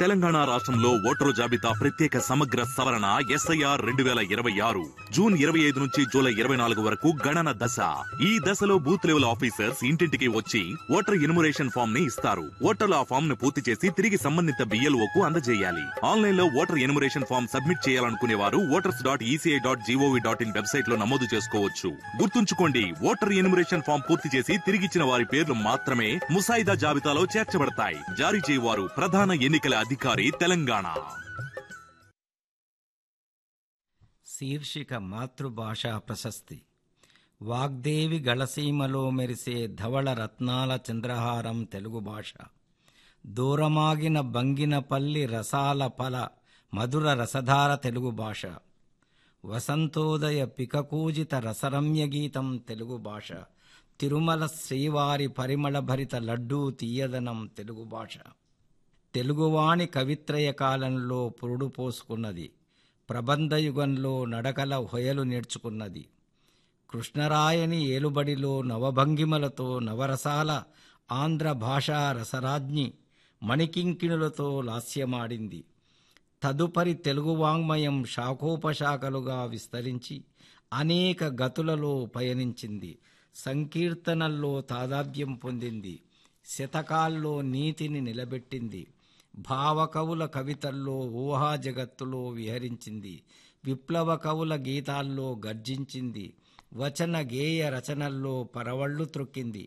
తెలంగాణ రాష్ట్రంలో ఓటరు జాబితా ప్రత్యేక సమగ్ర సవరణ ఎస్ఐఆర్ రెండు వేల ఇరవై ఆరు జూన్ ఇరవై ఐదు నుంచి జూలై ఇరవై నాలుగు వరకు గణన దశ ఈ దశలో బూత్ లెవెల్ ఆఫీసర్స్ ఇంటింటికి వచ్చి ఓటర్ ఇనుమరేషన్ ఫామ్ ని ఇస్తారు ఓటర్లు ఆ ఫామ్ ను పూర్తి చేసి తిరిగి సంబంధిత బిఎల్ఓ కు అందజేయాలి ఆన్లైన్ లో ఓటర్ ఎనుమరేషన్ ఫామ్ సబ్మిట్ చేయాలనుకునే వారు voters dot ECI dot GOV dot in website లో నమోదు చేసుకోవచ్చు గుర్తుంచుకోండి ఓటర్ ఎనుమరేషన్ ఫామ్ పూర్తి చేసి తిరిగిచ్చిన వారి పేర్లు మాత్రమే ముసాయిదా జాబితాలో చేర్చబడతాయి జారీ చేయవారు ప్రధాన ఎన్నికల అధికారి తెలంగాణ శీర్షిక మాతృభాషా ప్రశస్తి వాగ్దేవి గళసీమలో మెరిసే ధవళ రత్నాల చంద్రహారం తెలుగు భాష దూరమాగిన బంగినపల్లి రసాల పల మధుర రసధార తెలుగు భాష వసంతోదయ పికకూజిత రసరమ్య గీతం తెలుగు భాష తిరుమల శ్రీవారి పరిమళ భరిత లడ్డూ తీయదనం తెలుగు భాష తెలుగువాణి కవిత్రయ కాలంలో పురుడు పోసుకున్నది ప్రబంధయుగంలో నడకల హొయలు నేర్చుకున్నది కృష్ణరాయని ఏలుబడిలో నవభంగిమలతో నవరసాల ఆంధ్ర భాషా రసరాజ్ఞి మణికింకిణులతో లాస్యమాడింది తదుపరి తెలుగు వాంగ్మయం శాఖోపశాఖలుగా విస్తరించి అనేక గతులలో పయనించింది సంకీర్తనల్లో తాదాత్మ్యం పొందింది శతకాల్లో నీతిని నిలబెట్టింది భావకవుల కవితల్లో ఊహా జగత్తులో విహరించింది విప్లవ కవుల గీతాల్లో గర్జించింది వచన గేయ రచనల్లో పరవళ్లు త్రొక్కింది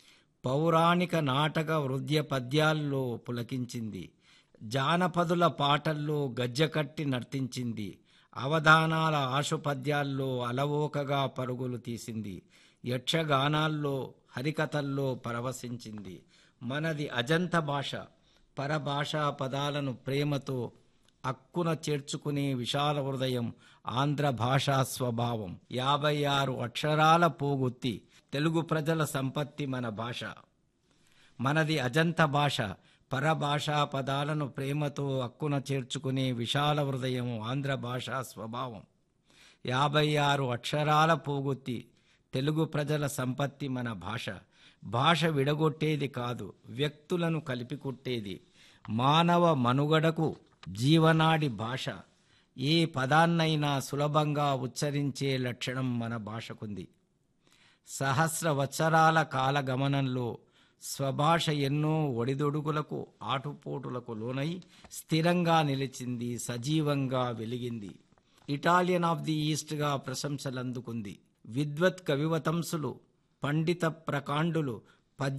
పౌరాణిక నాటక హృదయ పద్యాల్లో పులకించింది జానపదుల పాటల్లో గజ్జకట్టి నర్తించింది అవధానాల ఆశుపద్యాల్లో అలవోకగా పరుగులు తీసింది యక్షగానాల్లో హరికథల్లో పరవశించింది మనది అజంత భాష పరభాషా పదాలను ప్రేమతో అక్కున చేర్చుకునే విశాల హృదయం ఆంధ్ర భాషా స్వభావం యాభై ఆరు అక్షరాల పోగొత్తి తెలుగు ప్రజల సంపత్తి మన భాష మనది అజంత భాష పరభాషా పదాలను ప్రేమతో అక్కున చేర్చుకునే విశాల హృదయం ఆంధ్ర భాషా స్వభావం యాభై ఆరు అక్షరాల పోగొత్తి తెలుగు ప్రజల సంపత్తి మన భాష భాష విడగొట్టేది కాదు వ్యక్తులను కలిపికొట్టేది మానవ మనుగడకు జీవనాడి భాష ఏ పదాన్నైనా సులభంగా ఉచ్చరించే లక్షణం మన భాషకుంది సహస్ర వత్సరాల కాలగమనంలో స్వభాష ఎన్నో ఒడిదొడుకులకు ఆటుపోటులకు లోనై స్థిరంగా నిలిచింది సజీవంగా వెలిగింది ఇటాలియన్ ఆఫ్ ది ఈస్ట్గా ప్రశంసలందుకుంది విద్వత్ కవివతంసులు పండిత ప్రకాండులు